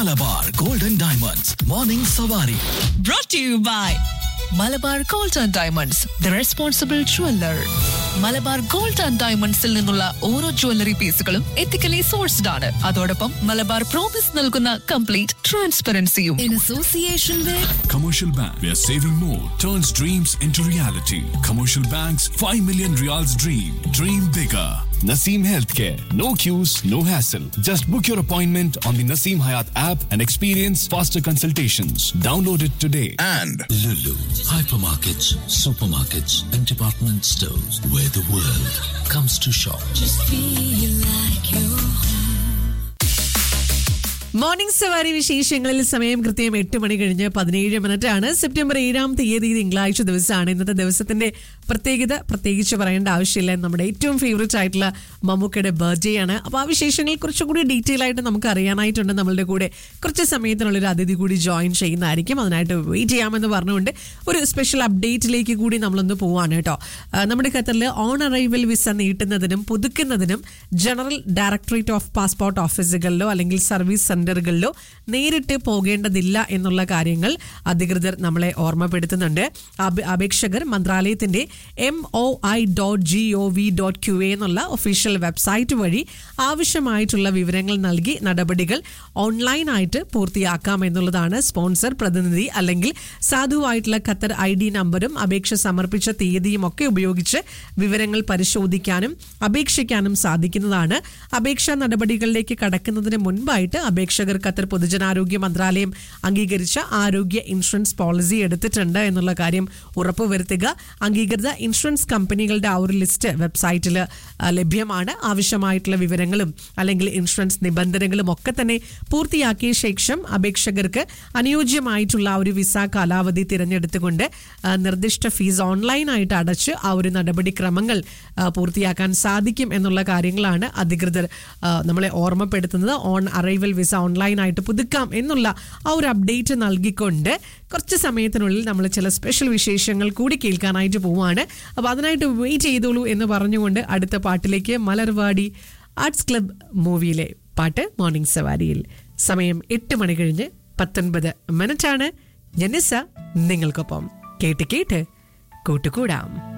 Malabar Golden Diamonds morning Savari brought to you by Malabar Gold and Diamonds the responsible jeweller Malabar Gold and ഡയമണ്ട്സിൽ നിന്നുള്ള ഓരോ jewellery പീസുകളും ethically sourced ആണ് അതോടൊപ്പം മലബാർ പ്രോമിസ് നൽകുന്ന കംപ്ലീറ്റ് ട്രാൻസ്പെറൻസിയും in association with Commercial Bank, where saving more turns dreams into reality. Commercial Bank's 5 million reals dream. Dream bigger. Naseem Healthcare. No queues, no hassle. Just book your appointment on the Naseem Hayat app and experience faster consultations. Download it today. and Lulu, hypermarkets, supermarkets, and department stores where the world comes to shop. Morning Savari വിശേഷങ്ങളിൽ സമയം കൃത്യം എട്ട് മണി കഴിഞ്ഞ് പതിനേഴ് minute ആണ് September ഏഴാം തീയതി തിങ്കളാഴ്ച ദിവസമാണ് ഇന്നത്തെ ദിവസത്തിന്റെ പ്രത്യേകത പ്രത്യേകിച്ച് പറയേണ്ട ആവശ്യമില്ല നമ്മുടെ ഏറ്റവും ഫേവറേറ്റ് ആയിട്ടുള്ള മമ്മൂക്കയുടെ ബർത്ത്ഡേ ആണ് അപ്പോൾ ആ വിശേഷങ്ങൾ കുറച്ചുകൂടി ഡീറ്റെയിൽ ആയിട്ട് നമുക്ക് അറിയാനായിട്ടുണ്ട് നമ്മളുടെ കൂടെ കുറച്ച് സമയത്തിനുള്ളൊരു അതിഥി കൂടി ജോയിൻ ചെയ്യുന്നതായിരിക്കും അതിനായിട്ട് വെയിറ്റ് ചെയ്യാമെന്ന് പറഞ്ഞുകൊണ്ട് ഒരു സ്പെഷ്യൽ അപ്ഡേറ്റിലേക്ക് കൂടി നമ്മളൊന്ന് പോവാണ് കേട്ടോ ആ, നമ്മുടെ ഖത്തറിൽ ഓൺ അറൈവൽ വിസ നീട്ടുന്നതിനും പുതുക്കുന്നതിനും ജനറൽ ഡയറക്ടറേറ്റ് ഓഫ് പാസ്പോർട്ട് ഓഫീസുകളിലോ അല്ലെങ്കിൽ സർവീസ് സെന്ററുകളിലോ നേരിട്ട് പോകേണ്ടതില്ല എന്നുള്ള കാര്യങ്ങൾ അധികൃതർ നമ്മളെ ഓർമ്മപ്പെടുത്തുന്നുണ്ട് അപ- അപേക്ഷകർ മന്ത്രാലയത്തിന്റെ M O I dot G O V dot Q A എന്നുള്ള ഒഫീഷ്യൽ വെബ്സൈറ്റ് വഴി ആവശ്യമായിട്ടുള്ള വിവരങ്ങൾ നൽകി നടപടികൾ ഓൺലൈനായിട്ട് പൂർത്തിയാക്കാം എന്നുള്ളതാണ് സ്പോൺസർ പ്രതിനിധി അല്ലെങ്കിൽ സാധുവായിട്ടുള്ള ഖത്തർ ഐ ഡി നമ്പറും അപേക്ഷ സമർപ്പിച്ച തീയതിയും ഒക്കെ ഉപയോഗിച്ച് വിവരങ്ങൾ പരിശോധിക്കാനും അപേക്ഷിക്കാനും സാധിക്കുന്നതാണ് അപേക്ഷാ നടപടികളിലേക്ക് കടക്കുന്നതിന് മുൻപായിട്ട് അപേക്ഷകർ ഖത്തർ പൊതുജനാരോഗ്യ മന്ത്രാലയം അംഗീകരിച്ച ആരോഗ്യ ഇൻഷുറൻസ് പോളിസി എടുത്തിട്ടുണ്ട് എന്നുള്ള കാര്യം ഉറപ്പുവരുത്തുക അംഗീകൃത ഇൻഷുറൻസ് കമ്പനികളുടെ ആ ഒരു ലിസ്റ്റ് വെബ്സൈറ്റിൽ ലഭ്യമാണ് ആവശ്യമായിട്ടുള്ള വിവരങ്ങളും അല്ലെങ്കിൽ ഇൻഷുറൻസ് നിബന്ധനകളും ഒക്കെ തന്നെ പൂർത്തിയാക്കിയ ശേഷം അപേക്ഷകർക്ക് അനുയോജ്യമായിട്ടുള്ള ആ ഒരു വിസ കാലാവധി തിരഞ്ഞെടുത്തുകൊണ്ട് ആ, നിർദ്ദിഷ്ട ഫീസ് ഓൺലൈനായിട്ട് അടച്ച് ആ ഒരു നടപടിക്രമങ്ങൾ ആ, പൂർത്തിയാക്കാൻ സാധിക്കും എന്നുള്ള കാര്യങ്ങളാണ് അധികൃതർ ആ, നമ്മളെ ഓർമ്മപ്പെടുത്തുന്നത് ഓൺ അറൈവൽ വിസ ഓൺലൈനായിട്ട് പുതുക്കാം എന്നുള്ള ആ ഒരു അപ്ഡേറ്റ് നൽകിക്കൊണ്ട് കുറച്ച് സമയത്തിനുള്ളിൽ നമ്മൾ ചില സ്പെഷ്യൽ വിശേഷങ്ങൾ കൂടി കേൾക്കാനായിട്ട് പോവാണ് അപ്പോൾ അതിനായിട്ട് വെയിറ്റ് ചെയ്തോളൂ എന്ന് പറഞ്ഞുകൊണ്ട് അടുത്ത പാട്ടിലേക്ക് മലർവാടി ആർട്സ് ക്ലബ് മൂവിയിലെ പാട്ട് മോർണിംഗ് സവാരിയിൽ സമയം എട്ട് മണി കഴിഞ്ഞ് പത്തൊൻപത് മിനിറ്റാണ് ജനിസ നിങ്ങൾക്കൊപ്പം കേട്ട് കേട്ട് കൂട്ടുകൂടാം